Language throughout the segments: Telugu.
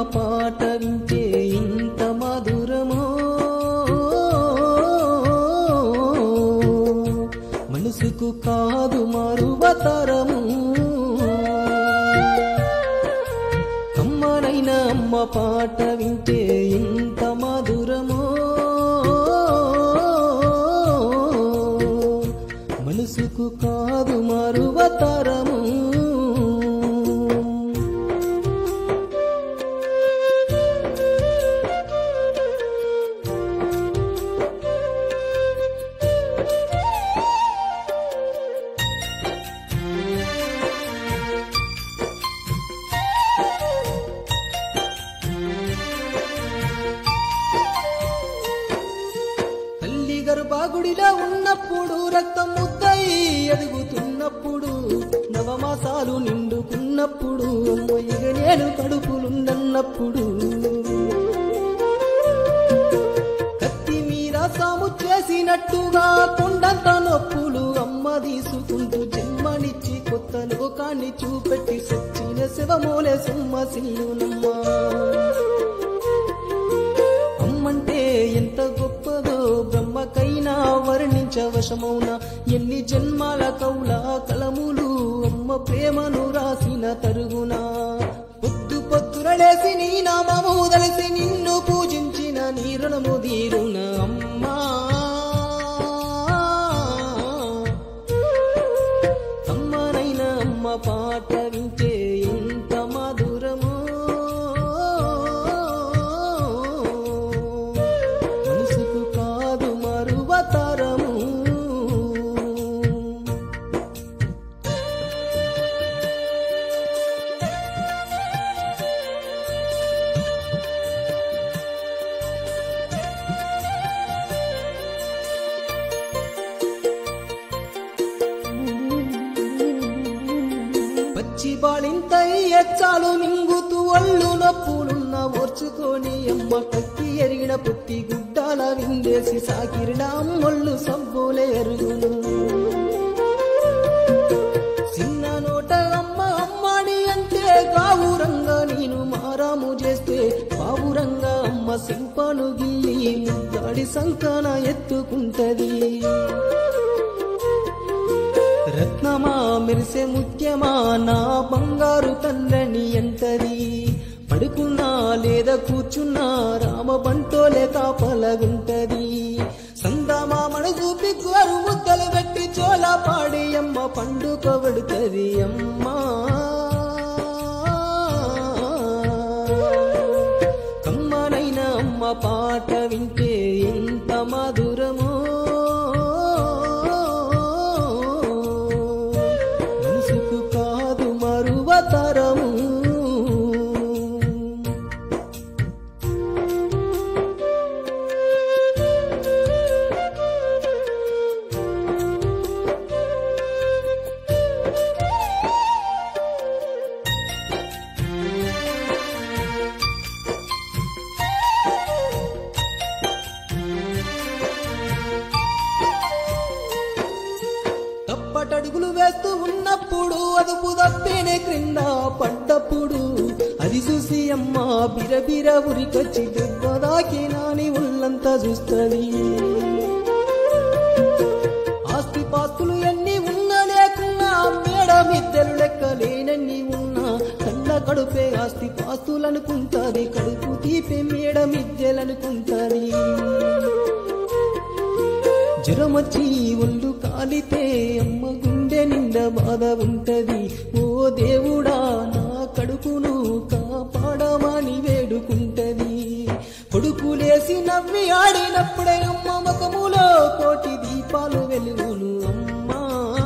పాట వింటే ఇంత మధురమో మనసుకు కాదు మరువతరము అమ్మనైన అమ్మ పాట వింటే ఇంత మధురమో మనసుకు కాదు మరువతరము తల్లి గర్భాగుడిలో ఉన్నప్పుడు రక్తం ముద్దై అడుగుతున్నప్పుడు నవమాసాలు నిండుకున్నప్పుడు అమ్మ ఇక నేను కడుపులుండన్నప్పుడు కత్తి మీద సాము చేసినట్టుగా కొండంత నొప్పులు అమ్మ తీసుకుంటూ జన్మనిచ్చి కొత్త లోకాన్ని చూపెట్టి సచ్చిన శివమూలే సుమ్మ సిల్లునమ్మా అమ్మంటే ఎంత గొప్పదో బ్రహ్మకైనా వర్ణించవశమౌన ఎన్ని జన్మాల కౌల కలములు అమ్మ ప్రేమను రాసిన తరుగునా పొద్దు పొద్దురలేసి నీ నామము దలిసి నిన్ను పూజించిన నీ రుణము తీరున అమ్మా అమ్మనైన అమ్మ పాట వింటే ఎంత మధురమో మనసుకు కాదు మరువతరము పచ్చి బాళింతై ఎచ్చాలు మింగుతూ ఒళ్ళు నొప్పులున్న ఓర్చుకొని అమ్మ కత్తి ఎరిగిన పుత్తి గుడ్డాల విందేసి సాకిరిన అమ్మొళ్ళు సబ్బులే ఎరుగును చిన్న నోట అమ్మ అమ్మాడి అంటే గావురంగా నేను మారాము చేస్తే బావురంగా అమ్మ సింపను గిల్లి ముద్దాడి సంకన ఎత్తుకుంటది రత్నమా మెరిసే ముత్యమా నా బంగారు తండ్రని ఎంతది పడుకున్నా లేదా కూర్చున్నా రామ బంటోలే కాపలగుంటది సందమా మన చూపి గోరు ముద్దలు పెట్టి చోళ పాడి అమ్మ పండుగ పెడుతుంది అమ్మా కమ్మనైన అమ్మ పాట వింటే ఎంత మధురమో మనసుకు కాదు మరువతరము తప్పటడుగులు వేస్తూ ఉన్నప్పుడు అదుపు తప్పేనే క్రింద పడ్డప్పుడు అది చూసి అమ్మ బిరబిర ఉరికొచ్చి దెబ్బదాకి నాని ఉల్లంతా చూస్తుంది ఆస్తి పాస్తులు ఎన్ని ఉన్నా లేకున్నా మేడ మిద్దెలు లెక్క లేనన్ని ఉన్నా కళ్ళ కడుపే ఆస్తి పాస్తులనుకుంటాది కడుపు తీపే మేడ మిద్దెలనుకుంటాది జ్వరమొచ్చి ఒళ్ళు కాలితే అమ్మ గుండె నిండా బాధ ఉంటది ఓ దేవుడా నా కడుపును కాపాడమని వేడుకుంటది కొడుకులేసి నవ్వి ఆడినప్పుడే అమ్మ ముఖములో కోటి దీపాలు వెలుగును అమ్మా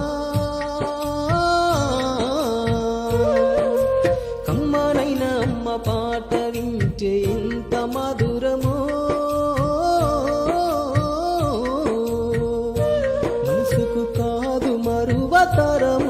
కమ్మనైన అమ్మ పాట వింటే ఎంత మధురమో మనసుకు కాదు మరువతరము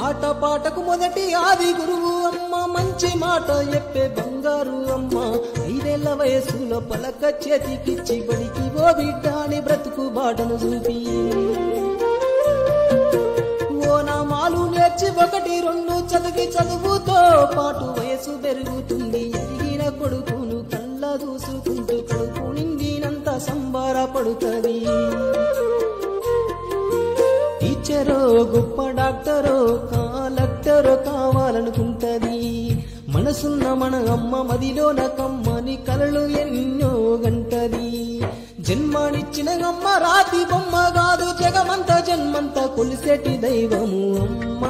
ఆట పాటకు మొదటి ఆది గురువు అమ్మ మంచి మాట చెప్పే బంగారు అమ్మ ఐదేళ్ల వయసులో పలక చేతికిచ్చి బడికి ఓ బిడ్డ అని బ్రతుకు బాటను చూపి ఓ నామాలు నేర్చి ఒకటి రెండు చదివి చదువుతో పాటు వయసు పెరుగుతుంది ఎదిగిన కొడుకును కళ్ళ దూసుకుంటూ కొడుకు నిండినంత సంబారపడుతుంది టీచరో గొప్ప డాక్టరో కలెక్టరో కావాలనుకుంటది మనసున్న మన అమ్మ మదిలోన కమ్మని కలలు ఎన్నో గంటది జన్మనిచ్చిన అమ్మ రాతి బొమ్మ కాదు జగమంత జన్మంత కొలిసేటి దైవము అమ్మా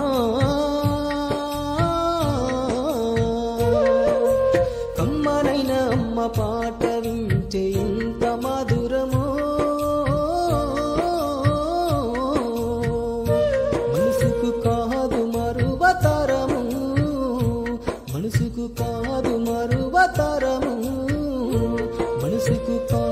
కమ్మనైన అమ్మ పాట వింటే ఎంత మధురమో మనసుకు కాదు మరువతరము మనసుకు కాదు మరువతరము మనసుకు కాదు